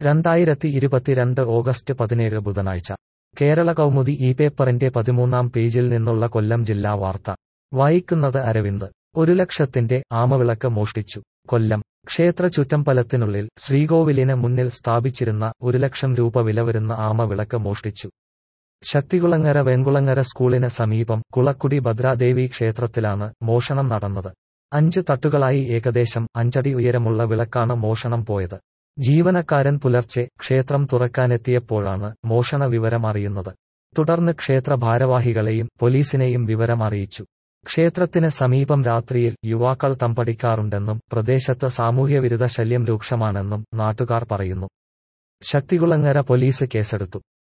രണ്ടായിരത്തി ഇരുപത്തിരണ്ട് ഓഗസ്റ്റ് പതിനേഴ് ബുധനാഴ്ച കേരള കൗമുദി ഈ പേപ്പറിന്റെ പതിമൂന്നാം പേജിൽ നിന്നുള്ള കൊല്ലം ജില്ലാ വാർത്ത വായിക്കുന്നത് അരവിന്ദ് ഒരു ലക്ഷത്തിന്റെ ആമവിളക്ക് മോഷ്ടിച്ചു കൊല്ലം ക്ഷേത്ര ചുറ്റമ്പലത്തിനുള്ളിൽ ശ്രീകോവിലിന് മുന്നിൽ സ്ഥാപിച്ചിരുന്ന ഒരു ലക്ഷം രൂപ വില വരുന്ന ആമവിളക്ക് മോഷ്ടിച്ചു ശക്തികുളങ്ങര വെങ്കുളങ്ങര സ്കൂളിന് സമീപം കുളക്കുടി ഭദ്രാദേവി ക്ഷേത്രത്തിലാണ് മോഷണം നടന്നത് അഞ്ച് തട്ടുകളായി ഏകദേശം അഞ്ചടി ഉയരമുള്ള വിളക്കാണ് മോഷണം പോയത് ജീവനക്കാരൻ പുലർച്ചെ ക്ഷേത്രം തുറക്കാനെത്തിയപ്പോഴാണ് മോഷണ വിവരം അറിയുന്നത് തുടർന്ന് ക്ഷേത്ര ഭാരവാഹികളെയും പോലീസിനെയും വിവരം അറിയിച്ചു ക്ഷേത്രത്തിന് സമീപം രാത്രിയിൽ യുവാക്കൾ തമ്പടിക്കാറുണ്ടെന്നും പ്രദേശത്ത് സാമൂഹ്യവിരുദ്ധ ശല്യം രൂക്ഷമാണെന്നും നാട്ടുകാർ പറയുന്നു ശക്തികുളങ്ങര പോലീസ് കേസെടുത്തു